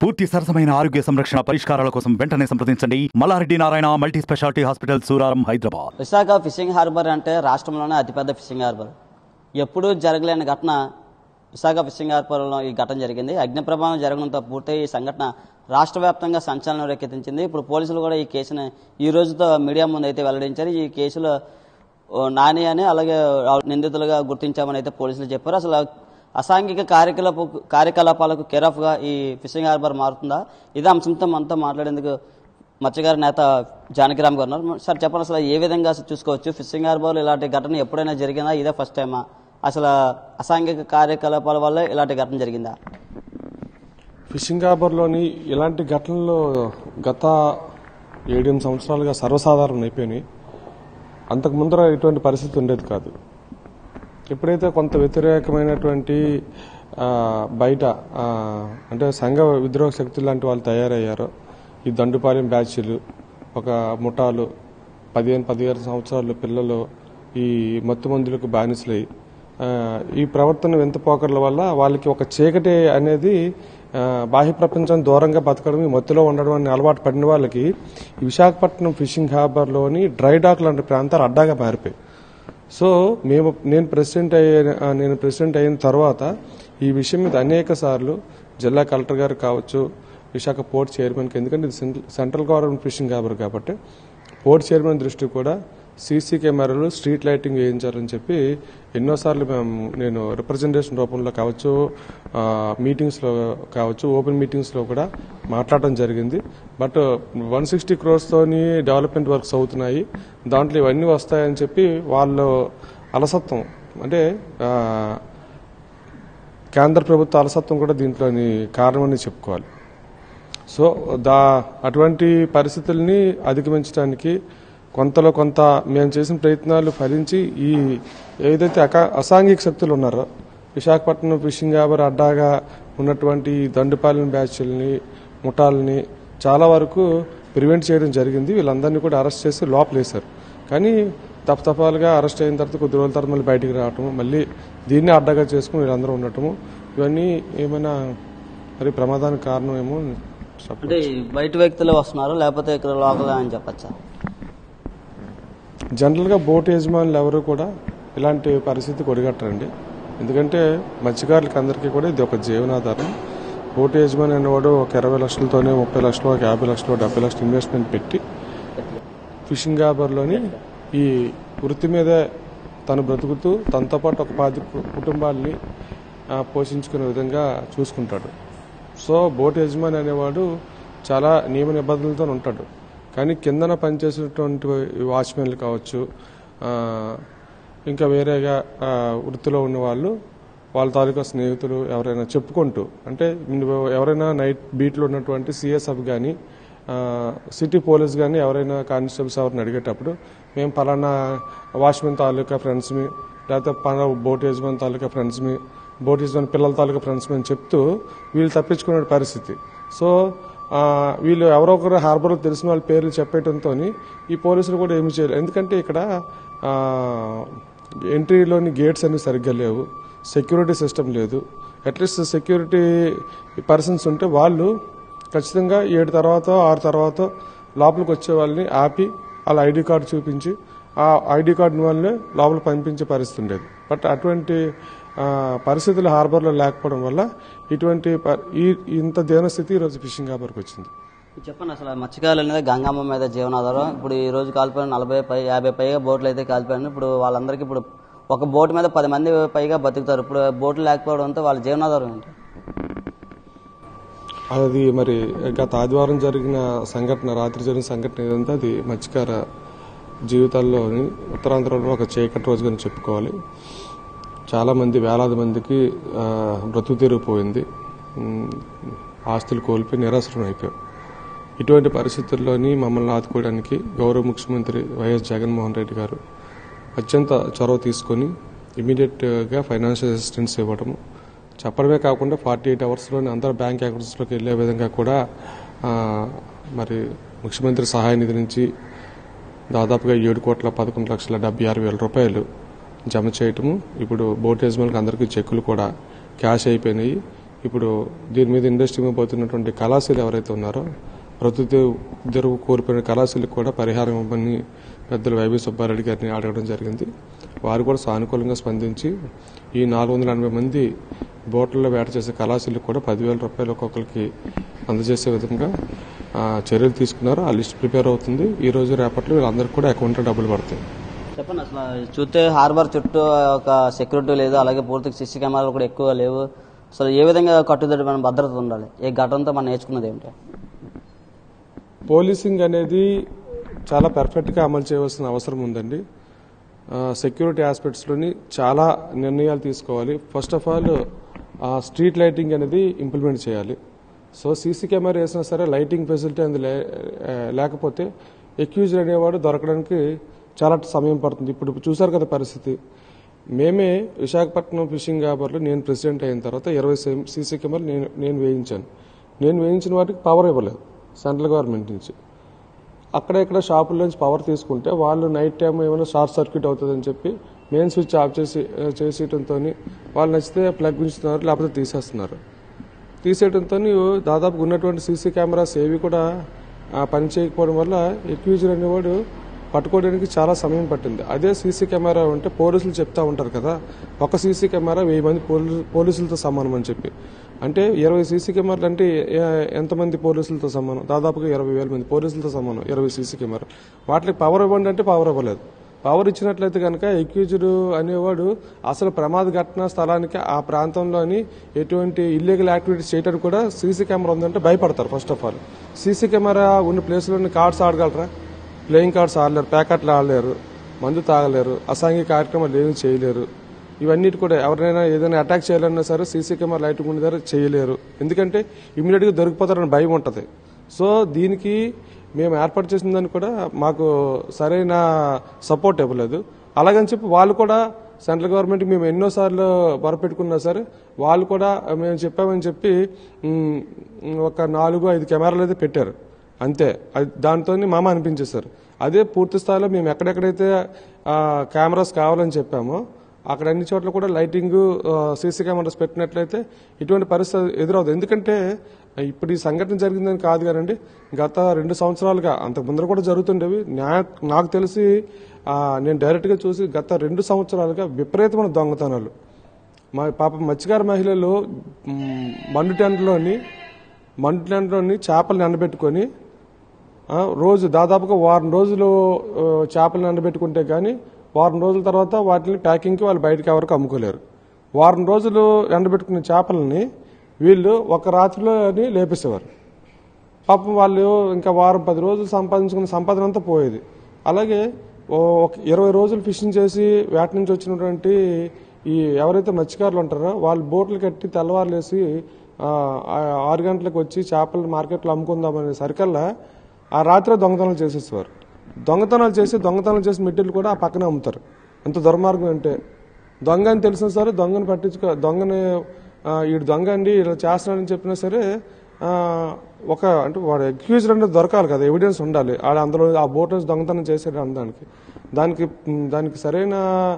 పూర్తి సరసమైన ఆరోగ్య సంరక్షణ పరిష్కారాల కోసం వెంటనే సంప్రదించండి Mallareddy Narayana multi speciality hospital Suraram Hyderabad Visakha fishing harbour అంటే రాష్ట్రంలోనే అతిపెద్ద ఫిషింగ్ హార్బర్ ఎప్పుడూ జరగలేని ఘటన విశాఖ ఫిషింగ్ హార్బర్లో ఈ ఘటన జరిగింది అగ్ని ప్రమాదం జరగడంతో పూర్తి ఈ సంఘటన రాష్ట్ర వ్యాప్తంగా సంచలనం రేకెత్తించింది ఇప్పుడు పోలీసులు కూడా ఈ కేసుని ఈ రోజుతో మీడియా ముందు అయితే వెల్లడించారు ఈ కేసులో ఓ నాని అని అలాగే నిందితులుగా గుర్తించామని అయితే పోలీసులు చెప్పారు అసలు అసాంఘిక కార్యకలాప కార్యకలాపాలకు కేరాఫ్గా ఈ ఫిషింగ్ హార్బర్ మారుతుందా ఇదే అంశంతో మనతో మాట్లాడేందుకు మత్స్యగారి నేత జానకిరామ్ గారు ఉన్నారు సార్ చెప్పండి అసలు ఏ విధంగా అసలు చూసుకోవచ్చు ఫిషింగ్ హార్బర్లో ఇలాంటి ఘటన ఎప్పుడైనా జరిగిందా ఇదే ఫస్ట్ టైమా అసలు అసాంఘిక కార్యకలాపాల వల్ల ఇలాంటి ఘటన జరిగిందా ఫిషింగ్ హార్బర్లోని ఇలాంటి ఘటనలు గత ఏడెనిమిది సంవత్సరాలుగా సర్వసాధారణం అయిపోయినాయి అంతకు ముందర ఇటువంటి పరిస్థితి ఉండేది కాదు ఎప్పుడైతే కొంత వ్యతిరేకమైనటువంటి ఆ, బయట ఆ, అంటే సంఘ విద్రోహ శక్తులు లాంటి వాళ్ళు తయారయ్యారో ఈ దండుపాలెం బ్యాచ్లు ఒక ముఠాలు పదిహేను పదిహేను సంవత్సరాలు పిల్లలు ఈ మత్తు మందులకు బానిసలై ఆ, ఈ ప్రవర్తన వింత పోకర్ల వల్ల వాళ్ళకి ఒక చీకటి అనేది ఆ, బాహ్య ప్రపంచం దూరంగా బతకడం ఈ మత్తులో ఉండడం అని అలవాటు పడిన వాళ్ళకి ఈ విశాఖపట్నం ఫిషింగ్ హార్బర్లోని డ్రై డాక్ లాంటి ప్రాంతాలు అడ్డాగా మారిపోయాయి సో మేము నేను ప్రెసిడెంట్ అయ్యే ఆ, నేను ప్రెసిడెంట్ అయిన తర్వాత ఈ విషయం మీద అనేక సార్లు జిల్లా కలెక్టర్ గారు కావచ్చు విశాఖ పోర్ట్ చైర్మన్కి ఎందుకంటే ఇది central- central government fishing harbour కాబట్టి పోర్ట్ చైర్మన్ దృష్టి కూడా సీసీ కెమెరాలు స్ట్రీట్ లైటింగ్ వేయించాలని చెప్పి ఎన్నోసార్లు మేము నేను రిప్రజెంటేషన్ రూపంలో కావచ్చు ఆ, మీటింగ్స్లో కావచ్చు ఓపెన్ మీటింగ్స్లో కూడా మాట్లాడడం జరిగింది బట్ వన్ సిక్స్టీ క్రోర్స్తోని డెవలప్మెంట్ వర్క్స్ అవుతున్నాయి దాంట్లో ఇవన్నీ వస్తాయని చెప్పి వాళ్ళు అలసత్వం అంటే ఆ, కేంద్ర ప్రభుత్వ అలసత్వం కూడా దీంట్లోని కారణమని చెప్పుకోవాలి సో దా అటువంటి పరిస్థితుల్ని అధిగమించడానికి కొంతలో కొంత మేము చేసిన ప్రయత్నాలు ఫలించి ఈ ఏదైతే అకా అసాంఘిక శక్తులు ఉన్నారో విశాఖపట్నం ఫిషింగ్ హార్బర్ అడ్డాగా ఉన్నటువంటి ఈ దండుపాలెం బ్యాచ్ల్ని ముఠాలని చాలా వరకు ప్రివెంట్ చేయడం జరిగింది వీళ్ళందరినీ కూడా అరెస్ట్ చేసి లోపలేశారు కానీ తప్పతపాలుగా అరెస్ట్ అయిన తర్వాత కొద్ది రోజుల తర్వాత మళ్ళీ బయటికి రావటము మళ్ళీ దీన్ని అడ్డగా చేసుకుని వీళ్ళందరూ ఉండటము ఇవన్నీ ఏమైనా మరి ప్రమాదానికి కారణమేమో చెప్ప- అంటే ఈ బయట వ్యక్తులు వస్తున్నారు లేకపోతే ఇక్కడ లోకల్ అని చెప్పచ్చా జనరల్గా బోట్ యజమానులు ఎవరు కూడా ఇలాంటి పరిస్థితి కొడిగట్టరండి ఎందుకంటే మత్స్యకారులకి అందరికీ కూడా ఇది ఒక జీవనాధారం బోట్ యజమాని అనేవాడు ఒక ఇరవై లక్షలతోనే ముప్పై లక్షలు ఒక యాభై లక్షలు డెబ్బై లక్షలు ఇన్వెస్ట్మెంట్ పెట్టి ఫిషింగ్ హార్బర్లోని ఈ వృత్తి మీదే తను బ్రతుకుతూ తనతో పాటు ఒక పది కు- కుటుంబాల్ని ఆ, పోషించుకునే విధంగా చూసుకుంటాడు సో బోట్ యజమాని అనేవాడు చాలా నియమ నిబంధనలతో ఉంటాడు కానీ కిందన పనిచేసేటువంటి వాచ్మెన్లు కావచ్చు ఆ, ఇంకా వేరేగా ఆ, వృత్తిలో ఉన్న వాళ్ళు వాళ్ళ తాలూకా స్నేహితులు ఎవరైనా చెప్పుకుంటూ అంటే నువ్వు ఎవరైనా నైట్ బీట్లో ఉన్నటువంటి సిఎస్ఎఫ్ కానీ సిటీ పోలీస్ కానీ ఎవరైనా కానిస్టేబుల్స్ ఎవరిని అడిగేటప్పుడు మేము పలానా వాచ్మెన్ తాలూకా ఫ్రెండ్స్మి లేకపోతే పలానా బోట్ యజమాని తాలూకా ఫ్రెండ్స్మి బోట్ యజమాని పిల్లల తాలూకా ఫ్రెండ్స్మి అని చెప్తూ వీళ్ళు తప్పించుకునే పరిస్థితి సో ఆ, వీళ్ళు ఎవరో ఒకరు హార్బర్లో తెలిసిన వాళ్ళ పేర్లు చెప్పేయడంతో ఈ పోలీసులు కూడా ఏమి చేయలేరు ఎందుకంటే ఇక్కడ ఆ, ఎంట్రీలోని గేట్స్ అన్ని సరిగ్గా లేవు సెక్యూరిటీ సిస్టమ్ లేదు అట్లీస్ట్ సెక్యూరిటీ పర్సన్స్ ఉంటే వాళ్ళు ఖచ్చితంగా ఏడు తర్వాత ఆరు తర్వాత లోపలికి వచ్చే వాళ్ళని ఆపి వాళ్ళ ఐడి కార్డు చూపించి ఆ ఐడి కార్డు వాళ్ళని లోపల పంపించే పరిస్థితి ఉండేది బట్ అటువంటి ఆ, పరిస్థితులు హార్బర్లో లేకపోవడం వల్ల ఇటువంటి ప- ఈ ఇంత దీనస్థితి ఈరోజు ఫిషింగ్ హార్బర్కి వచ్చింది చెప్పండి అసలు మత్స్యకారులు అనేది గంగమ్మ మీద జీవనాధారం ఇప్పుడు ఈ రోజు కాలిపోయిన నలభై పై యాభై పైగా బోట్లు అయితే కాలిపోయాయి ఇప్పుడు వాళ్ళందరికీ ఇప్పుడు ఒక బోట్ మీద పది మంది పైగా బతుకుతారు ఇప్పుడు బోట్లు లేకపోవడంతో వాళ్ళ జీవనాధారం ఏంటి అది మరి గత ఆదివారం జరిగిన సంఘటన రాత్రి జరిగిన సంఘటన ఏదంటే అది మత్స్యకార జీవితాల్లోని ఉత్తరాంధ్రలో ఒక చీకటి రోజుగా చెప్పుకోవాలి చాలా మంది వేలాది మందికి ఆ, బ్రతుకు తెరిగిపోయింది ఉమ్, ఆస్తులు కోల్పోయి నిరాశ్రం అయిపోయాం ఇటువంటి పరిస్థితుల్లోని మమ్మల్ని ఆదుకోవడానికి గౌరవ ముఖ్యమంత్రి వైఎస్ జగన్మోహన్ రెడ్డి గారు అత్యంత చొరవ తీసుకొని ఇమీడియట్గా ఫైనాన్షియల్ అసిస్టెన్స్ ఇవ్వడము చెప్పడమే కాకుండా ఫార్టీ ఎయిట్ అవర్స్లోనే అందరు బ్యాంక్ అకౌంట్స్లోకి వెళ్ళే విధంగా కూడా ఆ, మరి ముఖ్యమంత్రి సహాయ నిధి నుంచి దాదాపుగా ఏడు కోట్ల పదకొండు లక్షల డెబ్బై ఆరు వేల రూపాయలు జమ చేయటము ఇప్పుడు బోట్ యజమానులకు అందరికీ చెక్కులు కూడా క్యాష్ అయిపోయినాయి ఇప్పుడు దీని మీద ఇండస్ట్రీ మీద పోతున్నటువంటి కళాశాలు ఎవరైతే ఉన్నారో ప్రకృతి తెరువు కోల్పోయిన కళాశాలకు కూడా పరిహారం ఇవ్వమని పెద్దలు వైవి సుబ్బారెడ్డి గారిని అడగడం జరిగింది వారు కూడా సానుకూలంగా స్పందించి ఈ నాలుగు వందల ఎనభై మంది బోట్లలో వేట చేసే కళాశాలకు కూడా పదివేల రూపాయలు ఒక్కొక్కరికి అందజేసే విధంగా ఆ, చర్యలు తీసుకున్నారు ఆ లిస్ట్ ప్రిపేర్ అవుతుంది ఈ రోజు రేపట్లో వీళ్ళందరికీ కూడా అకౌంట్లో డబ్బులు పడతాయి చెప్పండి అసలు చూస్తే హార్బర్ చుట్టూ ఒక సెక్యూరిటీ లేదు అలాగే పూర్తిగా సీసీ కెమెరాలు కూడా ఎక్కువ లేవు అసలు ఏ విధంగా కట్టుదడి మన భద్రత ఉండాలి ఏ ఘటనతో మనం నేర్చుకున్నది ఏమిటి పోలీసింగ్ అనేది చాలా పర్ఫెక్ట్గా అమలు చేయవలసిన అవసరం ఉందండి ఆ, సెక్యూరిటీ ఆస్పెక్ట్స్లోని చాలా నిర్ణయాలు తీసుకోవాలి ఫస్ట్ ఆఫ్ ఆల్ ఆ, స్ట్రీట్ లైటింగ్ అనేది ఇంప్లిమెంట్ చేయాలి సో సీసీ కెమెరా వేసినా సరే లైటింగ్ ఫెసిలిటీ అనేది లే- ఆ, లేకపోతే ఎక్యూజ్డ్ అనేవాడు దొరకడానికి చాలా సమయం పడుతుంది ఇప్పుడు చూసారు కదా పరిస్థితి మేమే విశాఖపట్నం ఫిషింగ్ హార్బర్లో నేను ప్రెసిడెంట్ అయిన తర్వాత ఇరవై సీసీ కెమెరాలు నేను నేను వేయించాను నేను వేయించిన వాటికి పవర్ ఇవ్వలేదు సెంట్రల్ గవర్నమెంట్ నుంచి అక్కడ ఇక్కడ షాపుల నుంచి పవర్ తీసుకుంటే వాళ్ళు నైట్ టైం ఏమైనా షార్ట్ సర్క్యూట్ అవుతుందని చెప్పి మెయిన్ స్విచ్ ఆఫ్ చేసి చేసేయడంతో వాళ్ళు నచ్చితే ప్లగ్ ఉంచుతున్నారు లేకపోతే తీసేస్తున్నారు తీసేయడంతో దాదాపు ఉన్నటువంటి సీసీ కెమెరాస్ ఏవి కూడా ఆ, పని చేయకపోవడం వల్ల ఎక్యూజర్ అనేవాడు పట్టుకోవడానికి చాలా సమయం పట్టింది అదే సీసీ కెమెరా ఉంటే పోలీసులు చెప్తా ఉంటారు కదా ఒక సీసీ కెమెరా వెయ్యి మంది పోలీ- పోలీసులతో సమానం అని చెప్పి అంటే ఇరవై సీసీ కెమెరాలు అంటే ఏ- ఎంతమంది పోలీసులతో సమానం దాదాపుగా ఇరవై వేల మంది పోలీసులతో సమానం ఇరవై సీసీ కెమెరా వాటికి పవర్ ఇవ్వండి అంటే పవర్ ఇవ్వలేదు పవర్ ఇచ్చినట్లయితే కనుక ఎక్యూజ్డ్ అనేవాడు అసలు ప్రమాద ఘటనా స్థలానికి ఆ ప్రాంతంలోని ఎటువంటి ఇల్లీగల్ యాక్టివిటీస్ చేయడానికి కూడా సీసీ కెమెరా ఉందంటే భయపడతారు first of all CC camera ఉన్న ప్లేస్లోని కార్డ్స్ ఆడగలరా ప్లేయింగ్ కార్డ్స్ ఆడలేరు ప్యాకెట్లు ఆడలేరు మందు తాగలేరు అసాంఘిక కార్యక్రమాలు ఏమీ చేయలేరు ఇవన్నిటి కూడా ఎవరైనా ఏదైనా అటాక్ చేయాలన్నా సరే సీసీ కెమెరా లైట్ ఉండే దగ్గర చేయలేరు ఎందుకంటే ఇమీడియట్గా దొరికిపోతారని భయం ఉంటుంది సో దీనికి మేము ఏర్పాటు చేసిన దానికి కూడా మాకు సరైన సపోర్ట్ ఇవ్వలేదు అలాగని చెప్పి వాళ్ళు కూడా సెంట్రల్ గవర్నమెంట్ మేము ఎన్నోసార్లు మొరపెట్టుకున్నా సరే వాళ్ళు కూడా మేము చెప్పామని చెప్పి ఉమ్, ఒక నాలుగు ఐదు కెమెరాలు అయితే పెట్టారు అంతే అది దాంతో మామ అనిపించేశారు అదే పూర్తి స్థాయిలో మేము ఎక్కడెక్కడైతే ఆ, కెమెరాస్ కావాలని చెప్పామో అక్కడ అన్ని చోట్ల కూడా లైటింగ్ సీసీ కెమెరాస్ పెట్టినట్లయితే ఇటువంటి పరిస్థితి ఎదురవుతుంది ఎందుకంటే ఇప్పుడు ఈ సంఘటన జరిగిందని కాదు కానండి గత రెండు సంవత్సరాలుగా అంతకు ముందర కూడా జరుగుతుండేవి నా- నాకు తెలిసి ఆ, నేను డైరెక్ట్గా చూసి గత రెండు సంవత్సరాలుగా విపరీతమైన దొంగతనాలు మా పాప మత్స్యకార మహిళలు మ్, మండు టెంట్లోని మండు టెంట్లోని చేపలను ఎండబెట్టుకొని ఆ, రోజు దాదాపుగా వారం రోజులు ఆ, చేపలను ఎండబెట్టుకుంటే కానీ వారం రోజుల తర్వాత వాటిని ప్యాకింగ్కి వాళ్ళు బయటకి ఎవరికి అమ్ముకోలేరు వారం రోజులు ఎండబెట్టుకున్న చేపలని వీళ్ళు ఒక రాత్రిలోని లేపేసేవారు పాపం వాళ్ళు ఇంకా వారం పది రోజులు సంపాదించుకున్న సంపాదన అంతా పోయేది అలాగే ఓ ఒక ఇరవై రోజులు ఫిషింగ్ చేసి వేట నుంచి వచ్చినటువంటి ఈ ఎవరైతే మత్స్యకారులు ఉంటారో వాళ్ళు బోట్లు కట్టి తెల్లవారులేసి ఆ, ఆ ఆరు గంటలకు వచ్చి చేపలు మార్కెట్లో అమ్ముకుందామనే సరికల్లా ఆ రాత్రి దొంగతనాలు చేసేసేవారు దొంగతనాలు చేసి దొంగతనాలు చేసి మెటీరియల్ కూడా ఆ పక్కనే అమ్ముతారు ఎంత దుర్మార్గం అంటే దొంగ అని తెలిసిన సరే దొంగని పట్టించుకో దొంగని ఆ, ఈడు దొంగ అండి ఇలా చేస్తున్నాడని చెప్పినా సరే ఆ, ఒక అంటే వాడు అక్యూజ్డ్ అంటే దొరకాలి కదా ఎవిడెన్స్ ఉండాలి ఆడ అందులో ఆ బోట్ నుంచి దొంగతనం చేసాడు అనడానికి దానికి మ్, దానికి సరైన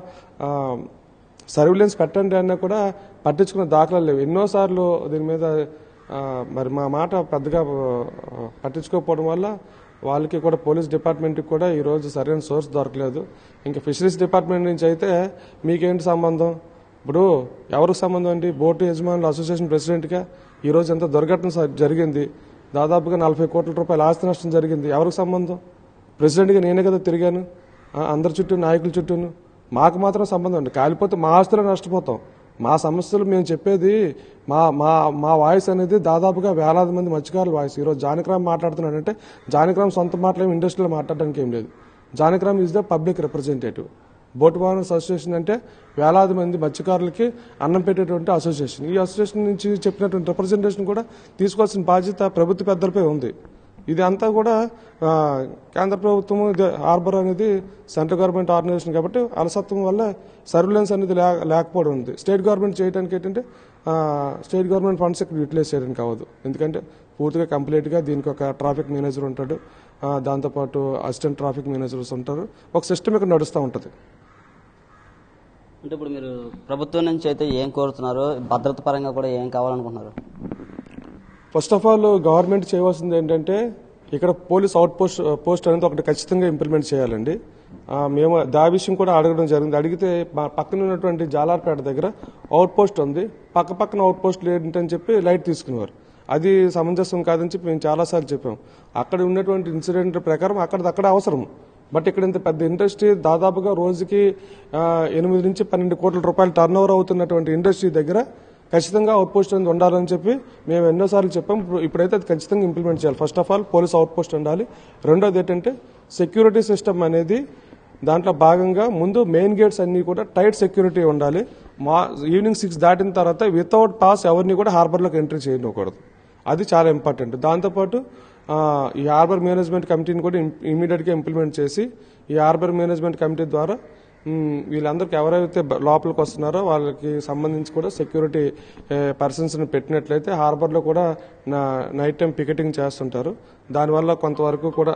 సర్విలెన్స్ పెట్టండి అన్నా కూడా పట్టించుకున్న దాఖలాలు లేవు ఎన్నోసార్లు దీని మీద ఆ, మరి మా మాట పెద్దగా ఆ, పట్టించుకోకపోవడం వల్ల వాళ్ళకి కూడా పోలీస్ డిపార్ట్మెంట్కి కూడా ఈరోజు సరైన సోర్స్ దొరకలేదు ఇంకా ఫిషరీస్ డిపార్ట్మెంట్ నుంచి అయితే మీకేంటి సంబంధం ఇప్పుడు ఎవరికి సంబంధం అండి బోటు యజమానుల అసోసియేషన్ ప్రెసిడెంట్గా ఈరోజు ఎంత దుర్ఘటన స- జరిగింది దాదాపుగా నలభై కోట్ల రూపాయల ఆస్తి నష్టం జరిగింది ఎవరికి సంబంధం ప్రెసిడెంట్గా నేనే కదా తిరిగాను ఆ, అందరి చుట్టూ నాయకుల చుట్టూను మాకు మాత్రం సంబంధం అండి కాలిపోతే మా ఆస్తులే నష్టపోతాం మా సమస్యలు మేము చెప్పేది మా మా మా వాయిస్ అనేది దాదాపుగా వేలాది మంది మత్స్యకారుల వాయిస్ ఈరోజు జానకరామ్ మాట్లాడుతున్నాడంటే జానకరామ్ సొంత మాటలేమి ఇండస్ట్రీలో మాట్లాడడానికి ఏం లేదు Janakiram is the public representative boat owners association అంటే వేలాది మంది మత్స్యకారులకి అన్నం పెట్టేటువంటి అసోసియేషన్ ఈ అసోసియేషన్ నుంచి చెప్పినటువంటి రిప్రజెంటేషన్ కూడా తీసుకోవాల్సిన బాధ్యత ప్రభుత్వ పెద్దలపై ఉంది ఇది అంతా కూడా ఆ, కేంద్ర ప్రభుత్వం ఇది హార్బర్ అనేది సెంట్రల్ గవర్నమెంట్ ఆర్గనైజేషన్ కాబట్టి అలసత్వం వల్ల సర్విలెన్స్ అనేది లే- లేకపోవడం ఉంది స్టేట్ గవర్నమెంట్ చేయడానికి ఏంటంటే ఆ, స్టేట్ గవర్నమెంట్ ఫండ్స్ ఇక్కడ యూటిలైజ్ చేయడానికి కావద్దు ఎందుకంటే పూర్తిగా కంప్లీట్గా దీనికి ఒక ట్రాఫిక్ మేనేజర్ ఉంటాడు ఆ, దాంతోపాటు అసిస్టెంట్ ట్రాఫిక్ మేనేజర్స్ ఉంటారు ఒక సిస్టమ్ ఇక్కడ నడుస్తూ ఉంటుంది అంటే ఇప్పుడు మీరు ప్రభుత్వం నుంచి అయితే ఏం కోరుతున్నారు భద్రత పరంగా కూడా ఏం కావాలనుకుంటున్నారు ఫస్ట్ ఆఫ్ ఆల్ గవర్నమెంట్ చేయవలసింది ఏంటంటే ఇక్కడ పోలీస్ అవుట్ పోస్ట్ పోస్ట్ అనేది ఒకటి ఖచ్చితంగా ఇంప్లిమెంట్ చేయాలండి ఆ, మేము దా విషయం కూడా అడగడం జరిగింది అడిగితే మా పక్కన ఉన్నటువంటి జాలార్పేట దగ్గర అవుట్ పోస్ట్ ఉంది పక్క పక్కన అవుట్ పోస్ట్ లేదంటని చెప్పి లైట్ తీసుకునేవారు అది సమంజసం కాదని చెప్పి మేము చాలాసార్లు చెప్పాం అక్కడ ఉన్నటువంటి ఇన్సిడెంట్ ప్రకారం అక్కడ అక్కడ అవసరం బట్ ఇక్కడ ఇంత పెద్ద ఇండస్ట్రీ దాదాపుగా రోజుకి ఆ, ఎనిమిది నుంచి పన్నెండు కోట్ల రూపాయలు టర్న్ ఓవర్ అవుతున్నటువంటి ఇండస్ట్రీ దగ్గర ఖచ్చితంగా అవుట్ పోస్ట్ అనేది ఉండాలని చెప్పి మేము ఎన్నోసార్లు చెప్పాం ఇప్పుడు- ఇప్పుడైతే అది ఖచ్చితంగా ఇంప్లిమెంట్ చేయాలి first of all police out post ఉండాలి రెండోది ఏంటంటే సెక్యూరిటీ సిస్టమ్ అనేది దాంట్లో భాగంగా ముందు మెయిన్ గేట్స్ అన్ని కూడా టైట్ సెక్యూరిటీ ఉండాలి మా ఈవినింగ్ సిక్స్ దాటిన తర్వాత వితౌట్ పాస్ ఎవరిని కూడా హార్బర్లోకి ఎంట్రీ చేయకూడదు అది చాలా ఇంపార్టెంట్ దాంతోపాటు ఆ, ఈ హార్బర్ మేనేజ్మెంట్ కమిటీని కూడా ఇమీడియట్గా ఇంప్లిమెంట్ చేసి ఈ హార్బర్ మేనేజ్మెంట్ కమిటీ ద్వారా మ్, వీళ్ళందరికీ ఎవరైతే బ- లోపలికి వస్తున్నారో వాళ్ళకి సంబంధించి కూడా సెక్యూరిటీ పర్సన్స్ని పెట్టినట్లయితే హార్బర్లో కూడా నా- నైట్ టైం పికెటింగ్ చేస్తుంటారు దానివల్ల కొంతవరకు కూడా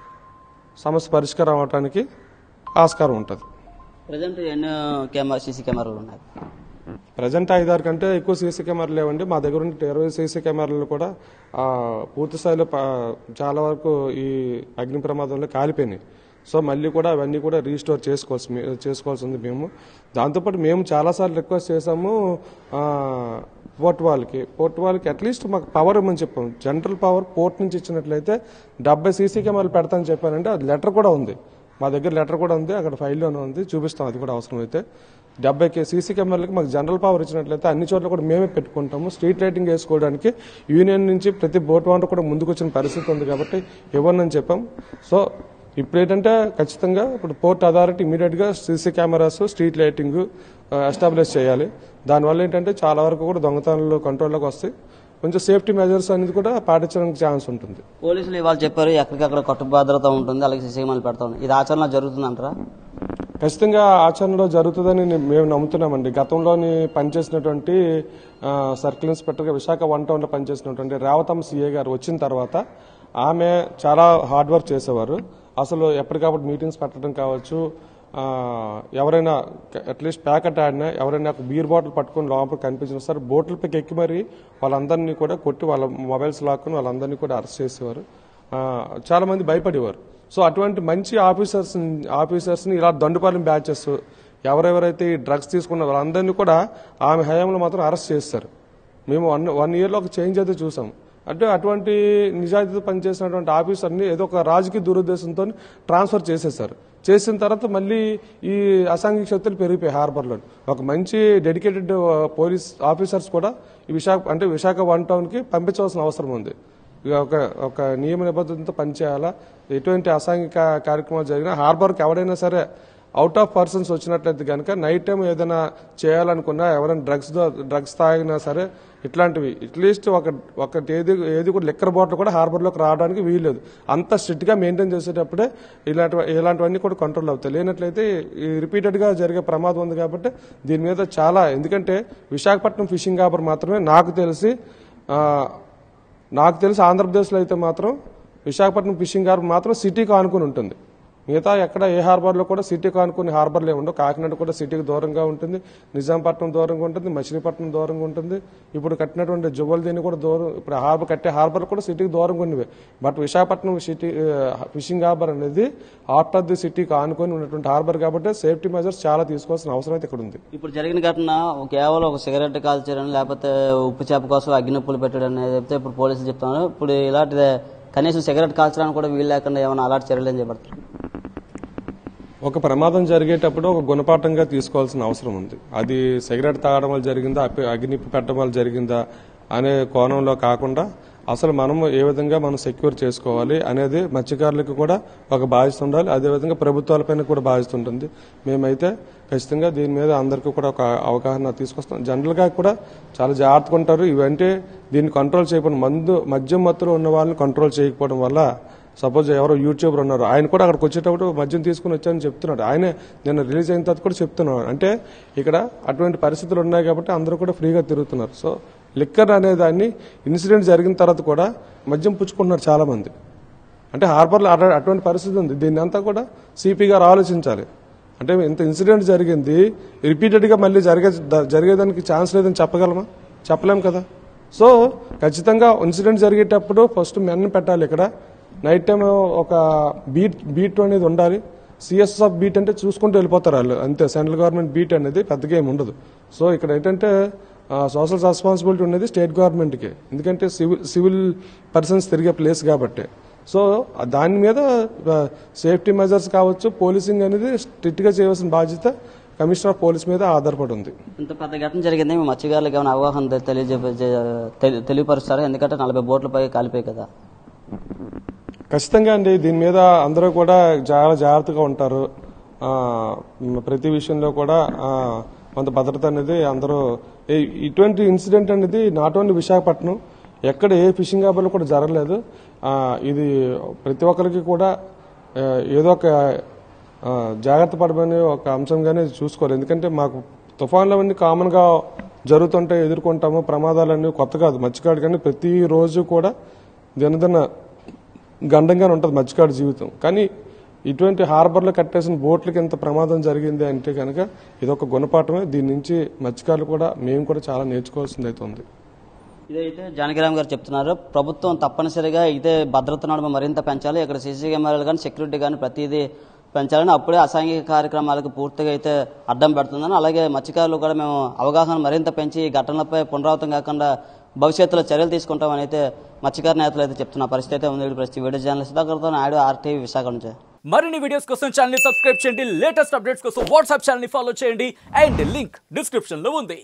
సమస్య పరిష్కారం అవడానికి ఆస్కారం ఉంటుంది ప్రజెంట్ ఎన్ని కెమెరా సీసీ కెమెరాలు ఉన్నాయి ప్రజెంట్ ఐదారు కంటే ఎక్కువ సీసీ కెమెరాలు లేవండి మా దగ్గర ఉండే ఇరవై సీసీ కెమెరాలు కూడా ఆ, పూర్తి స్థాయిలో ప- చాలా వరకు ఈ అగ్ని ప్రమాదంలో కాలిపోయినాయి సో మళ్ళీ కూడా అవన్నీ కూడా రీస్టోర్ చేసుకోవాల్సి మే- చేసుకోవాల్సి ఉంది మేము దాంతోపాటు మేము చాలాసార్లు రిక్వెస్ట్ చేసాము ఆ, పోర్ట్ వాళ్ళకి పోర్ట్ వాళ్ళకి అట్లీస్ట్ మాకు పవర్ ఇవ్వమని చెప్పాము జనరల్ పవర్ పోర్ట్ నుంచి ఇచ్చినట్లయితే డెబ్బై సీసీ కెమెరాలు పెడతానని చెప్పానంటే అది లెటర్ కూడా ఉంది మా దగ్గర లెటర్ కూడా ఉంది అక్కడ ఫైల్లోనే ఉంది చూపిస్తాం అది కూడా అవసరం అయితే డెబ్బై కే సీసీ కెమెరాలకి మాకు జనరల్ పవర్ ఇచ్చినట్లయితే అన్ని చోట్ల కూడా మేమే పెట్టుకుంటాము స్ట్రీట్ లైటింగ్ వేసుకోవడానికి యూనియన్ నుంచి ప్రతి బోట్ వాంటర్ కూడా ముందుకు వచ్చిన పరిస్థితి ఉంది కాబట్టి ఇవ్వనని చెప్పాం సో ఇప్పుడు ఏంటంటే ఖచ్చితంగా ఇప్పుడు పోర్ట్ అథారిటీ ఇమీడియట్గా CC cameras street lighting establish చేయాలి దానివల్ల ఏంటంటే చాలా వరకు కూడా దొంగతనాలు కంట్రోల్లోకి వస్తాయి కొంచెం సేఫ్టీ మెజర్స్ అనేది కూడా పాటించడానికి ఛాన్స్ ఉంటుంది పోలీసులు ఇవాళ చెప్పారు ఎక్కడికక్కడ కట్టు భద్రత ఉంటుంది అలాగే సీసీ కెమెరాలు పెడతాం ఇది ఆచరణ జరుగుతుందంటారా ఖచ్చితంగా ఆచరణలో జరుగుతుందని నే- మేము నమ్ముతున్నామండి గతంలోని పనిచేసినటువంటి ఆ, సర్కిల్ ఇన్స్పెక్టర్గా విశాఖ వన్ టౌన్లో పనిచేసినటువంటి రేవతమ్మ సిఏ గారు వచ్చిన తర్వాత ఆమె చాలా హార్డ్ వర్క్ చేసేవారు అసలు ఎప్పటికప్పుడు మీటింగ్స్ పెట్టడం కావచ్చు ఆ, ఎవరైనా అట్లీస్ట్ ప్యాకెట్ ఆడినా ఎవరైనా ఒక బీర్ బాటిల్ పట్టుకొని లోపల కనిపించిన సార్ బోట్లపైకి ఎక్కి మరి వాళ్ళందరినీ కూడా కొట్టి వాళ్ళ మొబైల్స్ లాక్కుని వాళ్ళందరినీ కూడా అరెస్ట్ చేసేవారు ఆ, చాలా మంది భయపడేవారు సో అటువంటి మంచి ఆఫీసర్స్ ఆఫీసర్స్ని ఇలా దండుపాలెం బ్యాచెస్ ఎవరెవరైతే ఈ డ్రగ్స్ తీసుకున్న వాళ్ళందరినీ కూడా ఆమె హయాంలో మాత్రం అరెస్ట్ చేస్తారు మేము వన్ వన్ ఇయర్లో ఒక చేంజ్ అయితే చూసాం అంటే అటువంటి నిజాయితీతో పనిచేసినటువంటి ఆఫీసర్ని ఏదో ఒక రాజకీయ దురుద్దేశంతో ట్రాన్స్ఫర్ చేసేసారు చేసిన తర్వాత మళ్ళీ ఈ అసాంఘిక శక్తులు పెరిగిపోయాయి హార్బర్లో ఒక మంచి డెడికేటెడ్ పోలీస్ ఆఫీసర్స్ కూడా ఈ విశాఖ అంటే విశాఖ వన్ టౌన్కి పంపించవలసిన అవసరం ఉంది ఇక ఒక ఒక నియమ నిబద్ధతతో పనిచేయాలా ఎటువంటి అసాంఘిక కార్యక్రమాలు జరిగినా హార్బర్కి ఎవడైనా సరే అవుట్ ఆఫ్ పర్సన్స్ వచ్చినట్లయితే కనుక నైట్ టైం ఏదైనా చేయాలనుకున్నా ఎవరైనా డ్రగ్స్ డ్రగ్స్ తాగినా సరే ఇట్లాంటివి అట్లీస్ట్ ఒక ఒక ఏది ఏది కూడా లిక్కర్ బాటిల్ కూడా హార్బర్లోకి రావడానికి వీల్లేదు అంత స్ట్రిక్ట్గా మెయింటైన్ చేసేటప్పుడే ఇలాంటి ఇలాంటివన్నీ కూడా కంట్రోల్ అవుతాయి లేనట్లయితే ఈ రిపీటెడ్గా జరిగే ప్రమాదం ఉంది కాబట్టి దీని మీద చాలా ఎందుకంటే విశాఖపట్నం ఫిషింగ్ హార్బర్ మాత్రమే నాకు తెలిసి ఆ, నాకు తెలిసి ఆంధ్రప్రదేశ్లో అయితే మాత్రం విశాఖపట్నం ఫిషింగ్ హార్బర్ మాత్రం సిటీకి ఆనుకుని ఉంటుంది మిగతా ఎక్కడ ఏ హార్బర్లో కూడా సిటీకి ఆనుకుని హార్బర్లే ఉండవు కాకినాడ కూడా సిటీకి దూరంగా ఉంటుంది నిజాంపట్నం దూరంగా ఉంటుంది మచిలీపట్నం దూరంగా ఉంటుంది ఇప్పుడు కట్టినటువంటి జువ్వలదీని కూడా దూరం ఇప్పుడు హార్బర్ కట్టే హార్బర్ కూడా సిటీకి దూరంగా ఉన్నవి but Visakhapatnam city fishing harbour అనేది హార్ట్ ఆఫ్ ది సిటీకి ఆనుకొని ఉన్నటువంటి హార్బర్ కాబట్టి సేఫ్టీ మెజర్స్ చాలా తీసుకోవాల్సిన అవసరం అయితే ఇక్కడ ఉంది ఇప్పుడు జరిగిన ఘటన కేవలం ఒక సిగరెట్ కాల్చడం లేకపోతే ఉప్పు చేప కోసం అగ్నిప్పులు పెట్టడం అనేది చెప్తే ఇప్పుడు పోలీసులు చెప్తున్నారు ఇప్పుడు ఇలాంటిదే కనీసం సిగరెట్ కాల్చడానికి కూడా వీలు లేకుండా ఏమైనా అలాంటి చర్యలు ఏం చేపడతారు ఒక ప్రమాదం జరిగేటప్పుడు ఒక గుణపాఠంగా తీసుకోవాల్సిన అవసరం ఉంది అది సిగరెట్ తాగడం వల్ల జరిగిందా అప్పి- అగ్నిప్పు పెట్టడం వల్ల జరిగిందా అనే కోణంలో కాకుండా అసలు మనం ఏ విధంగా మనం సెక్యూర్ చేసుకోవాలి అనేది మత్స్యకారులకు కూడా ఒక బాధ్యత ఉండాలి అదేవిధంగా ప్రభుత్వాలపైన కూడా బాధ్యత ఉంటుంది మేమైతే ఖచ్చితంగా దీని మీద అందరికీ కూడా ఒక అవగాహన తీసుకొస్తాం జనరల్గా కూడా చాలా జాగ్రత్తగా ఉంటారు ఇవంటే దీన్ని కంట్రోల్ చేయకపోవడం మందు మద్యం మత్తులో ఉన్న వాళ్ళని కంట్రోల్ చేయకపోవడం వల్ల సపోజ్ ఎవరో యూట్యూబర్ ఉన్నారు ఆయన కూడా అక్కడికి వచ్చేటప్పుడు మద్యం తీసుకుని వచ్చానని చెప్తున్నాడు ఆయనే నిన్న రిలీజ్ అయిన తర్వాత కూడా చెప్తున్నాడు అంటే ఇక్కడ అటువంటి పరిస్థితులు ఉన్నాయి కాబట్టి అందరూ కూడా ఫ్రీగా తిరుగుతున్నారు సో లిక్కర్ అనే దాన్ని ఇన్సిడెంట్ జరిగిన తర్వాత కూడా మద్యం పుచ్చుకుంటున్నారు చాలా మంది అంటే హార్బర్లో అట- అటువంటి పరిస్థితి ఉంది దీన్ని అంతా కూడా సిపి గారు ఆలోచించాలి అంటే ఇంత ఇన్సిడెంట్ జరిగింది రిపీటెడ్గా మళ్ళీ జరిగే జరిగేదానికి ఛాన్స్ లేదని చెప్పగలమా చెప్పలేం కదా సో ఖచ్చితంగా ఇన్సిడెంట్ జరిగేటప్పుడు ఫస్ట్ మెన్ పెట్టాలి ఇక్కడ నైట్ టైం ఒక బీట్ బీట్ అనేది ఉండాలి సిఎస్ ఆఫ్ బీట్ అంటే చూసుకుంటూ వెళ్ళిపోతారు వాళ్ళు అంతే సెంట్రల్ గవర్నమెంట్ బీట్ అనేది పెద్దగా ఏమి ఉండదు సో ఇక్కడ ఏంటంటే సోషల్ రెస్పాన్సిబిలిటీ ఉన్నది స్టేట్ గవర్నమెంట్కి ఎందుకంటే సివిల్ సివిల్ పర్సన్స్ తిరిగే ప్లేస్ కాబట్టి సో దాని మీద సేఫ్టీ మెజర్స్ కావచ్చు పోలీసింగ్ అనేది స్ట్రిక్ట్గా చేయవలసిన బాధ్యత కమిషనర్ ఆఫ్ పోలీస్ మీద ఆధారపడి ఉంది ఇంత పెద్ద ఘటన జరిగింది మీ మత్స్యకారులకు ఏమైనా అవగాహన తె- తెలియజే తెలి- తెలియపరుస్తారా ఎందుకంటే నలభై బోట్లపై కాలిపోయి కదా ఖచ్చితంగా అండి దీని మీద అందరూ కూడా చాలా జాగ్రత్తగా ఉంటారు ఆ, మ్, ప్రతి విషయంలో కూడా ఆ, కొంత భద్రత అనేది అందరూ ఈ- ఇటువంటి ఇన్సిడెంట్ అనేది నాట్ ఓన్లీ విశాఖపట్నం ఎక్కడ ఏ ఫిషింగ్ హార్బర్లో కూడా జరగలేదు ఆ, ఇది ప్రతి ఒక్కరికి కూడా ఆ, ఏదో ఒక ఆ, జాగ్రత్త పడమని ఒక అంశంగానే చూసుకోవాలి ఎందుకంటే మాకు తుఫాన్లు అవన్నీ కామన్గా జరుగుతుంటాయి ఎదుర్కొంటాము ప్రమాదాలన్నీ కొత్త కాదు మత్స్యకాడు కానీ ప్రతిరోజు కూడా దినదిన గండంగానే ఉంటుంది మత్స్యకాడు జీవితం కానీ ఇటువంటి హార్బర్లో కట్టేసిన బోట్లకి ఎంత ప్రమాదం జరిగింది అంటే కనుక ఇదొక గుణపాఠమే దీని నుంచి మత్స్యకారులు కూడా మేము కూడా చాలా నేర్చుకోవాల్సింది అయితే ఉంది ఇదైతే జానకిరామ్ గారు చెప్తున్నారు ప్రభుత్వం తప్పనిసరిగా ఇదే భద్రత నడుమ మరింత పెంచాలి ఇక్కడ సీసీ కెమెరాలు కానీ సెక్యూరిటీ కానీ ప్రతిదీ పెంచాలని అప్పుడే అసాంఘిక కార్యక్రమాలకు పూర్తిగా అయితే అడ్డం పెడుతుందని అలాగే మత్స్యకారులు కూడా మేము అవగాహన మరింత పెంచి ఈ ఘటనలపై పునరావృతం కాకుండా భవిష్యత్తులో చర్యలు తీసుకుంటామని అయితే మత్స్యకార నేతలు అయితే చెప్తున్న పరిస్థితి అయితే ఉంది ప్రస్తుతం వీడియో జర్నలిస్ట్ సుధాకర్తో నాయుడు ఆర్టీవీ విశాఖ నుంచి మరిన్ని వీడియోస్ కోసం ఛానల్ ని సబ్స్క్రైబ్ చేయండి లేటెస్ట్ అప్డేట్స్ కోసం వాట్సాప్ ఛానల్ ని ఫాలో చేయండి అండ్ లింక్ డిస్క్రిప్షన్ లో ఉంది